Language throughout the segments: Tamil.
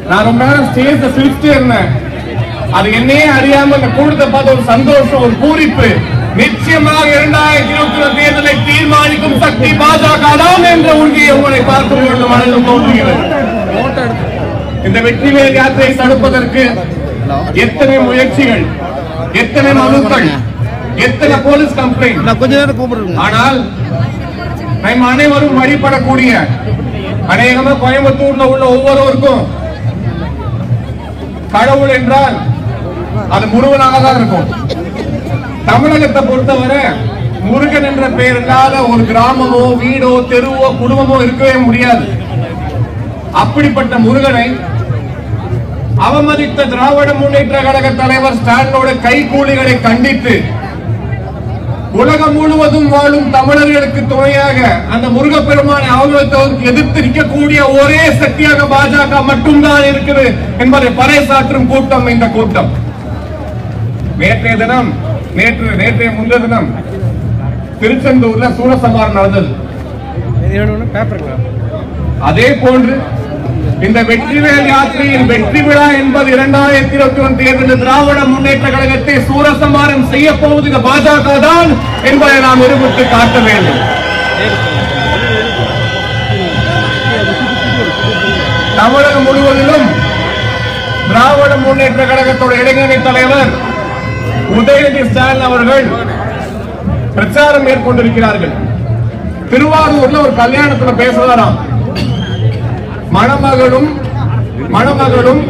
நான் ரொம்ப நேரம் ஸ்டேஜ்ல சிரிச்சுட்டே இருந்தேன் அது என்னையே அறியாம இந்த கூட்டத்தை பார்த்த ஒரு சந்தோஷம் ஒரு பூரிப்பு நிச்சயமாக இரண்டாயிரத்தி இருபத்தி ஒன்று தேர்தலை தீர்மானிக்கும் சக்தி பாஜக தான் என்ற உறுதியை உங்களை பார்க்கும் பொழுது மனதில் தோன்றுகிறது இந்த வெற்றிவேல் யாத்திரையை தடுப்பதற்கு எத்தனை முயற்சிகள் எத்தனை மனுக்கள் எத்தனை போலீஸ் கம்ப்ளைண்ட் நான் கொஞ்ச நேரம் கூப்பிடுறேன் ஆனால் நம்ம அனைவரும் வழிபடக்கூடிய அநேகமா கோயம்புத்தூர்ல உள்ள ஒவ்வொருவருக்கும் கடவுள் என்றால் அது முருகனாக தான் இருக்கும் தமிழகத்தை பொறுத்தவரை முருகன் என்ற பெயர் இல்லாத ஒரு கிராமமோ வீடோ தெருவோ குடும்பமோ இருக்கவே முடியாது அப்படிப்பட்ட முருகனை அவமதித்த திராவிட முன்னேற்ற கழக தலைவர் ஸ்டாலினோட கைகூலிகளை கண்டித்து உலகம் முழுவதும் வாழும் தமிழர்களுக்கு துணையாக அந்த முருகப்பெருமானை அவர்களுக்கு எதிர்த்து நிற்கக்கூடிய ஒரே சக்தியாக பாஜக மட்டும்தான் இருக்குது என்பதை பறைசாற்றும் கூட்டம் இந்த கூட்டம் நேற்றைய தினம் நேற்று நேற்றைய முந்தைய தினம் திருச்செந்தூர்ல சூரசம்ஹாரம் நடந்தது பேப்பர் அதே போன்று இந்த வெற்றிவேல் யாத்திரையின் வெற்றி விழா என்பது இரண்டாயிரத்தி இருபத்தி ஒன்று தேர்தலில் திராவிட முன்னேற்ற கழகத்தை சூரசம்ஹாரம் செய்ய போவது இந்த பாஜக தான் என்பதை நாம் நிரூபித்து காட்ட வேண்டும் தமிழகம் முழுவதிலும் திராவிட முன்னேற்ற கழகத்தோட இளைஞரணி தலைவர் உதயநிதி ஸ்டாலின் அவர்கள் பிரச்சாரம் மேற்கொண்டிருக்கிறார்கள் திருவாரூர்ல ஒரு கல்யாணத்துல பேசுவாராம் மணமகளும் மணமகளும்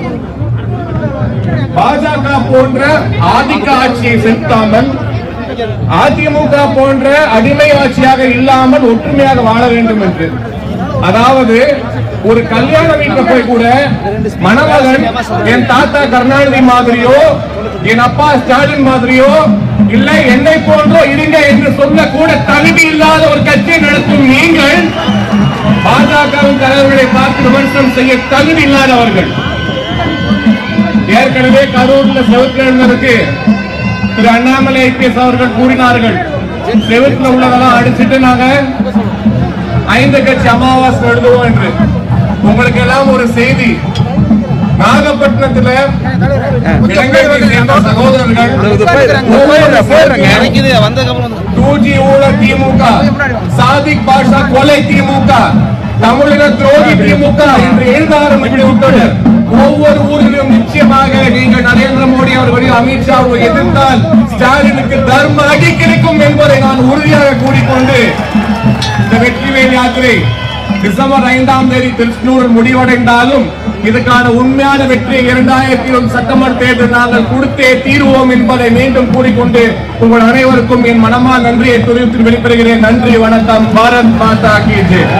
பாஜக போன்ற ஆதிக்க ஆட்சியை செலுத்தாமல் அதிமுக போன்ற அடிமை ஆட்சியாக இல்லாமல் ஒற்றுமையாக வாழ வேண்டும் என்று அதாவது ஒரு கல்யாண வீட்டுல போய் கூட மணமகன் என் தாத்தா கருணாநிதி மாதிரியோ என் அப்பா ஸ்டாலின் மாதிரியோ இல்லை என்னை போன்றோ இருங்க என்று சொல்ல கூட தகுதி இல்லாத ஒரு கட்சியை நடத்தும் நீங்கள் பாஜகவின் தலைவர்களை பார்த்து விமர்சனம் செய்ய தகுதி இல்லாதவர்கள் ஏற்கனவே கரூர்ல செவத்துல எழுந்ததுக்கு திரு அண்ணாமலை ஐபிஎஸ் அவர்கள் கூறினார்கள் செவத்துல உள்ளதெல்லாம் அடிச்சிட்டு நாங்க ஐந்து கட்சி அமாவாசை எழுதுவோம் என்று உங்களுக்கு எல்லாம் ஒரு செய்தி நாகப்பட்டினத்துல இலங்கையை சேர்ந்த சகோதரர்கள் ஒவ்வொரு சேர்க்கையும் நினைக்குது வந்ததுக்கு அப்புறம் டூ ஜி ஊழல் திமுக சாதிக் பாஷா கொலை திமுக தமிழின துரோகி திமுக என்று எழுத ஆரம்பித்து விட்டனர் ஒவ்வொரு ஊரிலும் நிச்சயமாக நீங்கள் நரேந்திர மோடி அவர்களையும் அமித்ஷா அவர்கள் எதிர்த்தால் ஸ்டாலினுக்கு தர்ம அடி கிடைக்கும் என்பதை நான் உறுதியாக கூறிக்கொண்டு இந்த வெற்றிவேல் யாத்திரை டிசம்பர் ஐந்தாம் தேதி திருச்செந்தூரில் முடிவடைந்தாலும் இதுக்கான உண்மையான வெற்றியை இரண்டாயிரத்தி இருபது சட்டமன்ற தேர்தல் நாங்கள் கொடுத்தே தீருவோம் என்பதை மீண்டும் கூறிக்கொண்டு உங்கள் அனைவருக்கும் என் மனமா நன்றியை தெரிவித்து வெளிப்படுகிறேன் நன்றி வணக்கம் பாரத் மாதா கி ஜெய்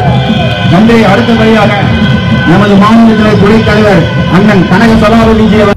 நன்றி அடுத்தபடியாக நமது மாநிலத்திலே துணைத் தலைவர் அண்ணன் கனக சலாருடிஜி அவர்கள்